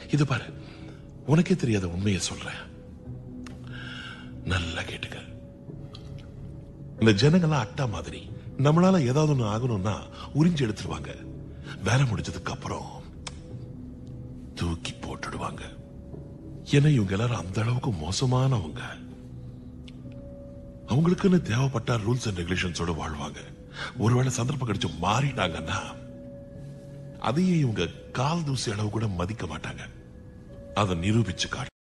இது பாரு உனக்கே தெரியாத உண்மையை சொல்றேன் நல்லா கேட்டுக்க இந்த ஜனங்கள்லாம் அட்டா மாதிரி நம்மளால ஏதாவது ஒண்ணு ஆகணும்னா உறிஞ்சு எடுத்துருவாங்க வேலை முடிஞ்சதுக்கு அப்புறம் தூக்கி போட்டுடுவாங்க ஏன்னா இவங்க எல்லாரும் அந்த அளவுக்கு மோசமானவங்க அவங்களுக்குன்னு தேவைப்பட்ட ரூல்ஸ் அண்ட் ரெகுலேஷன்ஸோட வாழ்வாங்க ஒருவேளை சந்தர்ப்பம் கிடைச்சு மாறிட்டாங்கன்னா அதையே இவங்க கால் தூசி அளவு கூட மதிக்க மாட்டாங்க அதை நிரூபிச்சு காட்டு